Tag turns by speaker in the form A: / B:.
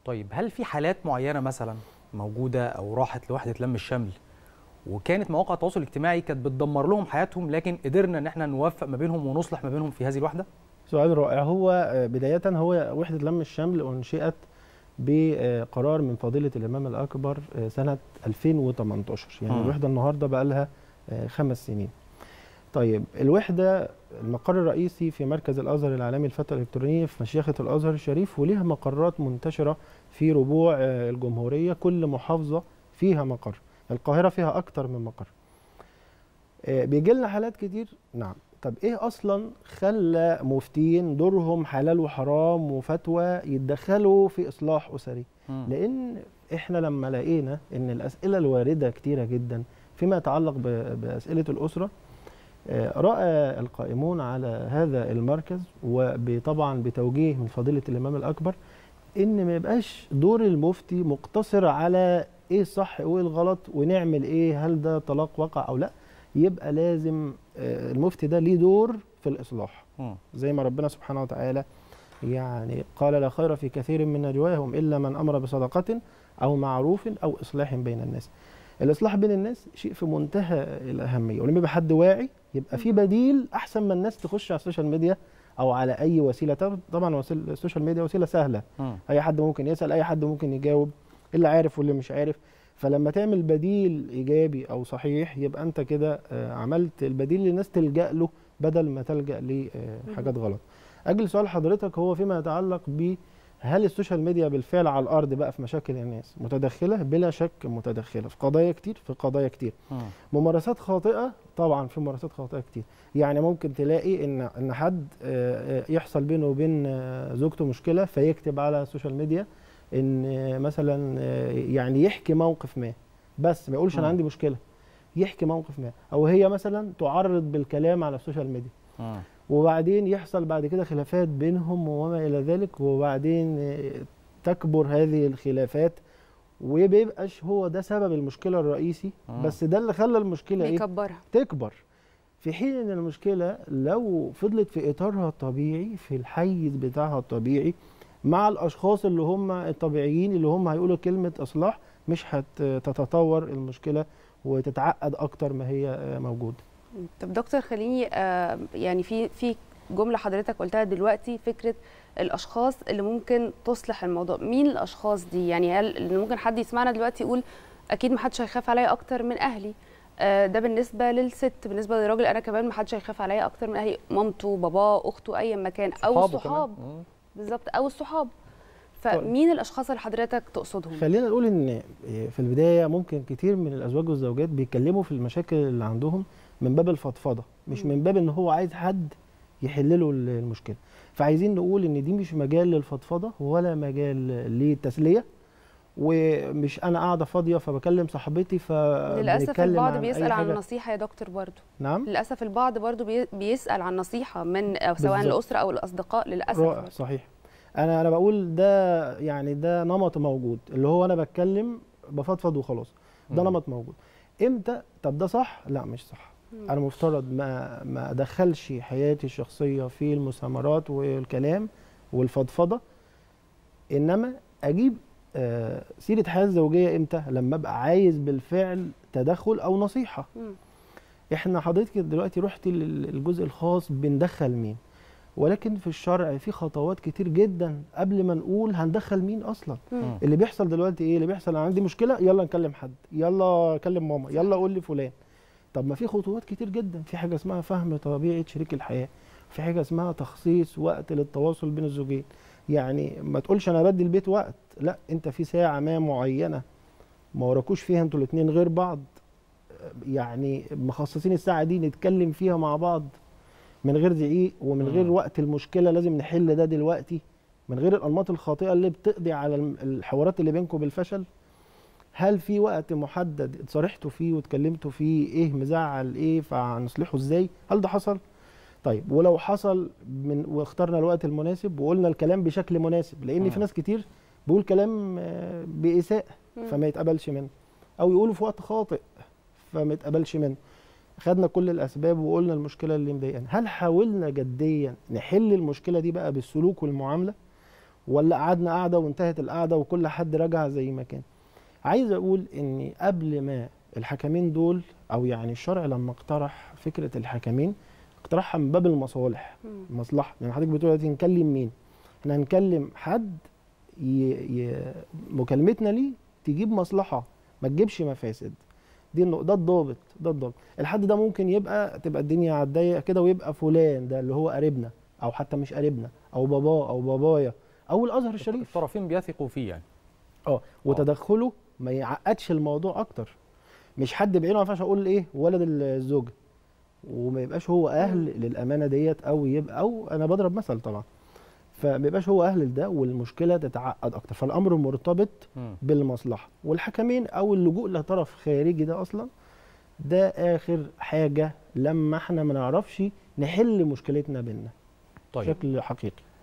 A: طيب هل في حالات معينه مثلا موجوده او راحت لوحده لم الشمل وكانت مواقع التواصل الاجتماعي كانت بتدمر لهم حياتهم لكن قدرنا ان احنا نوفق ما بينهم ونصلح ما بينهم في هذه الوحده
B: سؤال رائع هو بداية هو وحدة لم الشمل أنشئت بقرار من فضيلة الإمام الأكبر سنة 2018 يعني
A: مم.
B: الوحدة النهاردة بقى لها خمس سنين طيب الوحدة المقر الرئيسي في مركز الأزهر العالمي للفترة الإلكترونية في مشيخة الأزهر الشريف وليها مقرات منتشرة في ربوع الجمهورية كل محافظة فيها مقر القاهرة فيها أكتر من مقر بيجي لنا حالات كتير نعم طب ايه اصلا خلى مفتين دورهم حلال وحرام وفتوى يتدخلوا في اصلاح اسري
A: مم.
B: لان احنا لما لقينا ان الاسئله الوارده كتيره جدا فيما يتعلق ب- باسئله الاسره آه، راى القائمون على هذا المركز وطبعا بتوجيه من فضيله الامام الاكبر ان ما يبقاش دور المفتي مقتصر على ايه الصح وايه الغلط ونعمل ايه هل ده طلاق وقع او لا يبقى لازم آه، المفتي ده ليه دور في الاصلاح
A: مم.
B: زي ما ربنا سبحانه وتعالى يعني قال لا خير في كثير من نجواهم الا من امر بصدقه او معروف او اصلاح بين الناس الاصلاح بين الناس شيء في منتهى الاهميه ولما يبقى حد واعي يبقى في بديل احسن ما الناس تخش على السوشيال ميديا او على اي وسيله طب- طبعا وسيله السوشيال ميديا وسيله سهله
A: مم.
B: اي حد ممكن يسال اي حد ممكن يجاوب اللي عارف واللي مش عارف فلما تعمل بديل ايجابي او صحيح يبقى انت كده آه، عملت البديل اللي الناس تلجا له بدل ما تلجا لحاجات غلط اجل سؤال حضرتك هو فيما يتعلق ب هل السوشيال ميديا بالفعل على الارض بقى في مشاكل الناس متدخله بلا شك متدخله في قضايا كتير في قضايا كتير
A: مم.
B: ممارسات خاطئه طبعا في ممارسات خاطئه كتير يعني ممكن تلاقي ان ان حد آه، آه، يحصل بينه وبين آه، زوجته مشكله فيكتب على السوشيال ميديا ان آه، مثلا آه، يعني يحكي موقف ما بس ما يقولش انا
A: مم.
B: عندي مشكله يحكي موقف ما او هي مثلا تعرض بالكلام على السوشيال ميديا
A: مم.
B: وبعدين يحصل بعد كده خلافات بينهم وما الى ذلك وبعدين آه، تكبر هذه الخلافات وبيبقاش هو ده سبب المشكله الرئيسي
A: مم.
B: بس ده اللي خلى المشكله ايه
C: بيكبرها
B: تكبر في حين ان المشكله لو فضلت في اطارها الطبيعي في الحيز بتاعها الطبيعي مع الاشخاص اللي هم الطبيعيين اللي هم هيقولوا كلمه اصلاح مش هتتطور المشكله وتتعقد اكتر ما هي آه، موجوده
C: طب دكتور خليني آه، يعني في في جمله حضرتك قلتها دلوقتي فكره الاشخاص اللي ممكن تصلح الموضوع مين الاشخاص دي يعني هل اللي ممكن حد يسمعنا دلوقتي يقول اكيد ما حدش هيخاف عليا اكتر من اهلي آه، ده بالنسبه للست بالنسبه للراجل انا كمان ما حدش هيخاف عليا اكتر من اهلي مامته باباه اخته اي مكان او
A: صحابه
C: الصحاب
A: كمان. مم.
C: بالظبط او الصحاب فمين الاشخاص اللي حضرتك تقصدهم
B: خلينا نقول ان في البدايه ممكن كتير من الازواج والزوجات بيتكلموا في المشاكل اللي عندهم من باب الفضفضه مش
C: مم.
B: من باب ان هو عايز حد يحل له المشكله فعايزين نقول ان دي مش مجال للفضفضه ولا مجال للتسليه ومش انا قاعده فاضيه فبكلم صاحبتي
C: للاسف
B: فبنتكلم
C: البعض
B: عن أي
C: بيسال عن
B: حاجة.
C: النصيحه يا دكتور برضو
B: نعم
C: للاسف البعض برضو بي- بيسال عن نصيحه من أو سواء
B: بالظبط.
C: الاسره او الاصدقاء للاسف
B: رائع
C: برضو.
B: صحيح انا انا بقول ده يعني ده نمط موجود اللي هو انا بتكلم بفضفض وخلاص ده
A: مم.
B: نمط موجود امتى طب ده صح لا مش صح
C: مم.
B: انا مفترض ما ما ادخلش حياتي الشخصيه في المسامرات والكلام والفضفضه انما اجيب آه، سيره حياه الزوجيه امتى لما ابقى عايز بالفعل تدخل او نصيحه
C: مم.
B: احنا حضرتك دلوقتي رحتي للجزء الخاص بندخل مين ولكن في الشرع في خطوات كتير جدا قبل ما نقول هندخل مين اصلا
C: مم.
B: اللي بيحصل دلوقتي ايه اللي بيحصل انا عندي مشكله يلا نكلم حد يلا كلم ماما يلا قول لي فلان طب ما في خطوات كتير جدا في حاجه اسمها فهم طبيعه شريك الحياه في حاجه اسمها تخصيص وقت للتواصل بين الزوجين يعني ما تقولش انا بدي البيت وقت لا انت في ساعه ما معينه ما وراكوش فيها انتوا الاثنين غير بعض يعني مخصصين الساعه دي نتكلم فيها مع بعض من غير زعيق ومن غير
A: مم.
B: وقت المشكله لازم نحل ده دلوقتي من غير الانماط الخاطئه اللي بتقضي على الم- الحوارات اللي بينكم بالفشل هل في وقت محدد اتصارحتوا فيه واتكلمتوا فيه ايه مزعل ايه فهنصلحه ازاي هل ده حصل طيب ولو حصل من واخترنا الوقت المناسب وقلنا الكلام بشكل مناسب لان
A: مم.
B: في ناس كتير بيقول كلام آه، باساءه
C: مم.
B: فما يتقبلش منه او يقولوا في وقت خاطئ فما يتقبلش منه خدنا كل الاسباب وقلنا المشكله اللي مضايقانا هل حاولنا جديا نحل المشكله دي بقى بالسلوك والمعامله ولا قعدنا قعده وانتهت القعده وكل حد رجع زي ما كان عايز اقول ان قبل ما الحكمين دول او يعني الشرع لما اقترح فكره الحكمين اقترحها من باب المصالح
C: مم.
B: مصلحه يعني حضرتك بتقول دلوقتي نكلم مين احنا هنكلم حد ي... ي... مكالمتنا ليه تجيب مصلحه ما تجيبش مفاسد دي النق- ده الضابط ده الضابط الحد ده ممكن يبقى تبقى الدنيا على الضيق كده ويبقى فلان ده اللي هو قريبنا او حتى مش قريبنا او باباه او بابايا او الازهر الشريف
A: الطرفين بيثقوا فيه يعني
B: اه وتدخله ما يعقدش الموضوع اكتر مش حد بعينه ما ينفعش اقول ايه ولد الزوجه وما يبقاش هو اهل للامانه ديت او يبقى او انا بضرب مثل طبعا فما يبقاش هو اهل لده والمشكله تتعقد اكتر فالامر مرتبط
A: مم.
B: بالمصلحه والحكمين او اللجوء لطرف خارجي ده اصلا ده اخر حاجه لما احنا ما نعرفش نحل مشكلتنا بينا
A: طيب
B: بشكل حقيقي